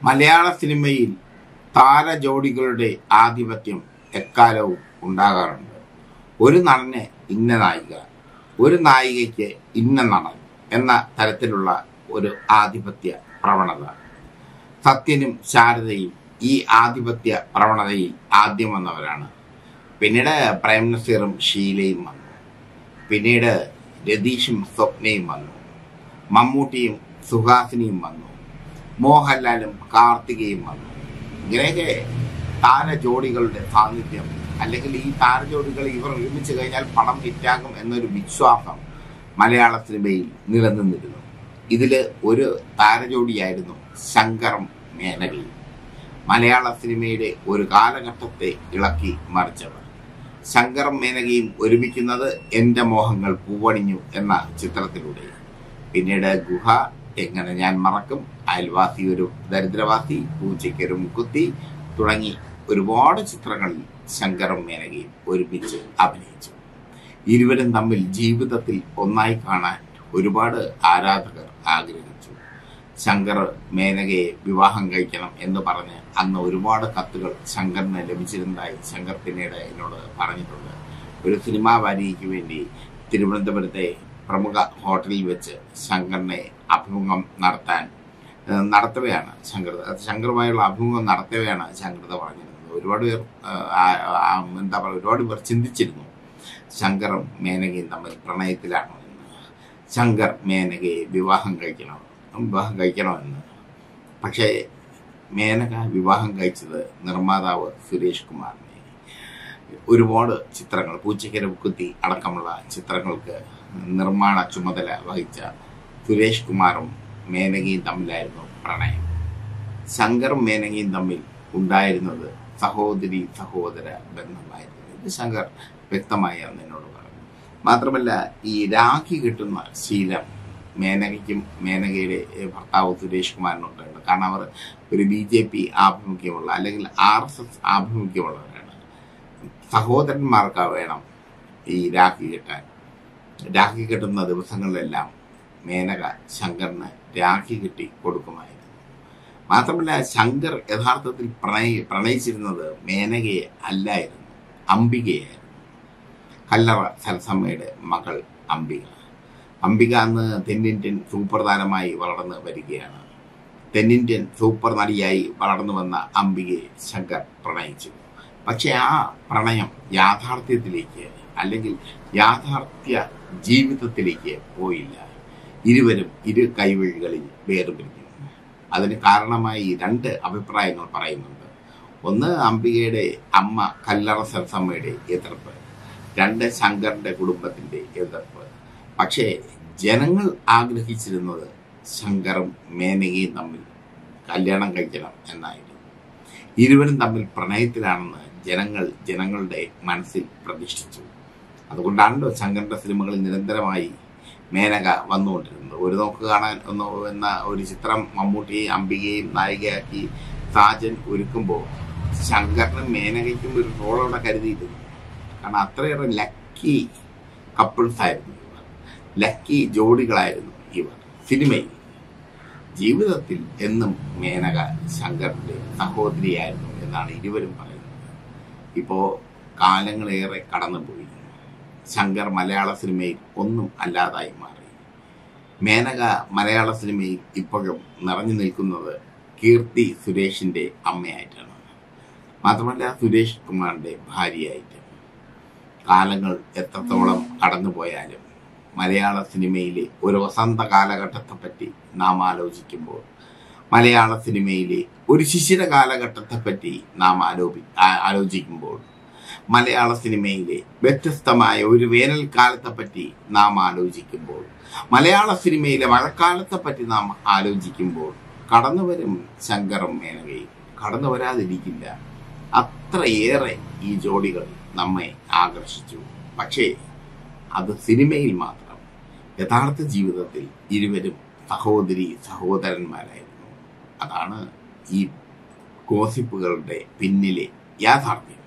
മലയാള സിനിമയിൽ താരജോഡികളുടെ ആധിപത്യം എക്കാലവും ഉണ്ടാകാറുണ്ട് ഒരു നടന് ഇന്ന നായിക ഒരു നായികയ്ക്ക് ഇന്ന നടൻ എന്ന തരത്തിലുള്ള ഒരു ആധിപത്യ പ്രവണത സത്യനും ശാരദയും ഈ ആധിപത്യ പ്രവണതയിൽ ആദ്യം വന്നവരാണ് പിന്നീട് പ്രേം നസീറും ഷീലയും വന്നു പിന്നീട് രതീഷും സ്വപ്നയും വന്നു മമ്മൂട്ടിയും സുഹാസിനിയും വന്നു മോഹൻലാലും കാർത്തികയും വന്നു ഇങ്ങനെയൊക്കെ താരജോഡികളുടെ സാന്നിധ്യം അല്ലെങ്കിൽ ഈ താരജോഡികൾ ഇവർ ഒരുമിച്ച് കഴിഞ്ഞാൽ പടം ഹിറ്റാകും എന്നൊരു വിശ്വാസം മലയാള സിനിമയിൽ നിലനിന്നിരുന്നു ഇതില് ഒരു താരജോഡിയായിരുന്നു ശങ്കറും മേനകയും മലയാള സിനിമയുടെ ഒരു കാലഘട്ടത്തെ ഇളക്കി മറിച്ചവർ ശങ്കറും മേനകയും ഒരുമിക്കുന്നത് എന്റെ മോഹങ്ങൾ പൂവണിഞ്ഞു എന്ന ചിത്രത്തിലൂടെ പിന്നീട് ഗുഹ എങ്ങനെ ഞാൻ മറക്കും അയൽവാസി ഒരു ദരിദ്രവാസി പൂച്ചയ്ക്ക് ഒരു മുക്കുത്തി തുടങ്ങി ഒരുപാട് ചിത്രങ്ങളിൽ ശങ്കറും മേനകയും ഒരുമിച്ച് അഭിനയിച്ചു ഇരുവരും തമ്മിൽ ജീവിതത്തിൽ ഒന്നായി കാണാൻ ഒരുപാട് ആരാധകർ ആഗ്രഹിച്ചു ശങ്കർ മേനകയെ വിവാഹം കഴിക്കണം എന്ന് പറഞ്ഞ് അന്ന് ഒരുപാട് കത്തുകൾ ശങ്കറിന് ലഭിച്ചിരുന്നതായി ശങ്കർ പിന്നീട് എന്നോട് പറഞ്ഞിട്ടുണ്ട് ഒരു സിനിമാ വാരികയ്ക്ക് വേണ്ടി തിരുവനന്തപുരത്തെ പ്രമുഖ ഹോട്ടലിൽ വെച്ച് ശങ്കറിനെ അഭിമുഖം നടത്താൻ ഏഹ്, നടത്തവെയാണ് ശങ്കർ ശങ്കറുമായുള്ള അഭിമുഖം നടത്തവെയാണ് ശങ്കർത പറഞ്ഞിരുന്നത് ഒരുപാട് പേർ ഏഹ്, ആ- ആ- എന്താ പറയുക ഒരുപാട് പേർ ചിന്തിച്ചിരുന്നു ശങ്കറും മേനകയും തമ്മിൽ പ്രണയത്തിലാണോ എന്ന് ശങ്കർ മേനകയെ വിവാഹം കഴിക്കണം വിവാഹം കഴിക്കണമെന്ന് പക്ഷേ മേനക വിവാഹം കഴിച്ചത് നിർമ്മാതാവ് സുരേഷ് കുമാറിനെ ഒരുപാട് ചിത്രങ്ങൾ പൂച്ചയ്ക്കര കുത്തി അടക്കമുള്ള ചിത്രങ്ങൾക്ക് നിർമ്മാണ ചുമതല വഹിച്ച സുരേഷ് കുമാറും മേനകയും തമ്മിലായിരുന്നു പ്രണയം ശങ്കറും മേനകയും തമ്മിൽ ഉണ്ടായിരുന്നത് സഹോദരി സഹോദര ബന്ധമായിരുന്നു ഇത് ശങ്കർ വ്യക്തമായി അന്ന് എന്നോട് പറഞ്ഞു മാത്രമല്ല ഈ രാഖി കിട്ടുന്ന ശീലം മേനകയ്ക്കും മേനകയുടെ ഏഹ്, ഭർത്താവ് സുരേഷ് കുമാറിനുണ്ട് കാരണം അവർ ഒരു ബി ജെ പി ആഭിമുഖ്യമുള്ള അല്ലെങ്കിൽ ആർ എസ് എസ് ആഭിമുഖ്യമുള്ളവരാണ് സഹോദരന്മാർക്ക് വേണം ഈ രാഖി കിട്ടാൻ രാഖി കിട്ടുന്ന ദിവസങ്ങളിലെല്ലാം മേനക ശങ്കറിന് രാഖി കിട്ടി കൊടുക്കുമായിരുന്നു മാത്രമല്ല ശങ്കർ യഥാർത്ഥത്തിൽ പ്രണയി പ്രണയിച്ചിരുന്നത് മേനകയെ അല്ലായിരുന്നു അംബികയായിരുന്നു കല്ലറ സരസമ്മയുടെ മകൾ അംബിക അംബിക അന്ന് തെന്നിന്ത്യൻ സൂപ്പർ താരമായി വളർന്ന് വരികയാണ് തെന്നിന്ത്യൻ സൂപ്പർ നടിയായി വളർന്നു വന്ന അംബികയെ ശങ്കർ പ്രണയിച്ചു പക്ഷെ ആ പ്രണയം യാഥാർത്ഥ്യത്തിലേക്ക് അല്ലെങ്കിൽ യാഥാർത്ഥ്യ ജീവിതത്തിലേക്ക് പോയില്ല ഇരുവരും ഇരു കൈവഴികളിൽ വേർപിരിഞ്ഞു അതിന് കാരണമായി രണ്ട് അഭിപ്രായങ്ങൾ പറയുന്നുണ്ട് ഒന്ന് അംബികയുടെ അമ്മ കല്ലറ സരസമ്മയുടെ എതിർപ്പ് രണ്ട് ശങ്കറിന്റെ കുടുംബത്തിന്റെ എതിർപ്പ് പക്ഷേ ജനങ്ങൾ ആഗ്രഹിച്ചിരുന്നത് ശങ്കറും മേനകയും തമ്മിൽ കല്യാണം കഴിക്കണം എന്നായിരുന്നു ഇരുവരും തമ്മിൽ പ്രണയത്തിലാണെന്ന് ജനങ്ങൾ ജനങ്ങളുടെ മനസ്സിൽ പ്രതിഷ്ഠിച്ചു അതുകൊണ്ടാണല്ലോ ശങ്കറിന്റെ സിനിമകളിൽ നിരന്തരമായി മേനക വന്നുകൊണ്ടിരുന്നത് ഒരു നോക്ക് കാണാൻ ഒന്ന് എന്ന ഒരു ചിത്രം മമ്മൂട്ടിയെയും അംബികയെയും നായികയാക്കി സാജൻ ഒരുക്കുമ്പോൾ ശങ്കറിനും മേനകയ്ക്കും ഒരു റോൾ അവിടെ കരുതിയിരുന്നു കാരണം അത്രയേറെ ലക്കി കപ്പിൾസ് ആയിരുന്നു ഇവർ ലക്കി ജോഡികളായിരുന്നു ഇവർ സിനിമയിൽ ജീവിതത്തിൽ എന്നും മേനക ശങ്കറിന്റെ സഹോദരിയായിരുന്നു എന്നാണ് ഇരുവരും പറയുന്നത് ഇപ്പോ കാലങ്ങളേറെ കടന്നുപോയി ശങ്കർ മലയാള സിനിമയിൽ ഒന്നും അല്ലാതായി മാറി മേനക മലയാള സിനിമയിൽ ഇപ്പോഴും നിറഞ്ഞു നിൽക്കുന്നത് കീർത്തി സുരേഷിന്റെ അമ്മയായിട്ടാണ് മാത്രമല്ല സുരേഷ് കുമാറിന്റെ ഭാര്യയായിട്ട് കാലങ്ങൾ എത്രത്തോളം കടന്നുപോയാലും മലയാള സിനിമയിലെ ഒരു വസന്ത കാലഘട്ടത്തെ പറ്റി നാം ആലോചിക്കുമ്പോൾ മലയാള സിനിമയിലെ ഒരു ശിശിര കാലഘട്ടത്തെ പറ്റി നാം ആലോപി ആ- ആലോചിക്കുമ്പോൾ മലയാള സിനിമയിലെ വ്യത്യസ്തമായ ഒരു വേനൽക്കാലത്തെ പറ്റി നാം ആലോചിക്കുമ്പോൾ മലയാള സിനിമയിലെ മഴക്കാലത്തെ പറ്റി നാം ആലോചിക്കുമ്പോൾ കടന്നുവരും ശങ്കറും മേനകയും കടന്നു വരാതിരിക്കില്ല അത്രയേറെ ഈ ജോഡികൾ നമ്മെ ആകർഷിച്ചു പക്ഷേ അത് സിനിമയിൽ മാത്രം യഥാർത്ഥ ജീവിതത്തിൽ ഇരുവരും സഹോദരി സഹോദരന്മാരായിരുന്നു അതാണ് ഈ ഗോസിപ്പുകളുടെ പിന്നിലെ യാഥാർത്ഥ്യം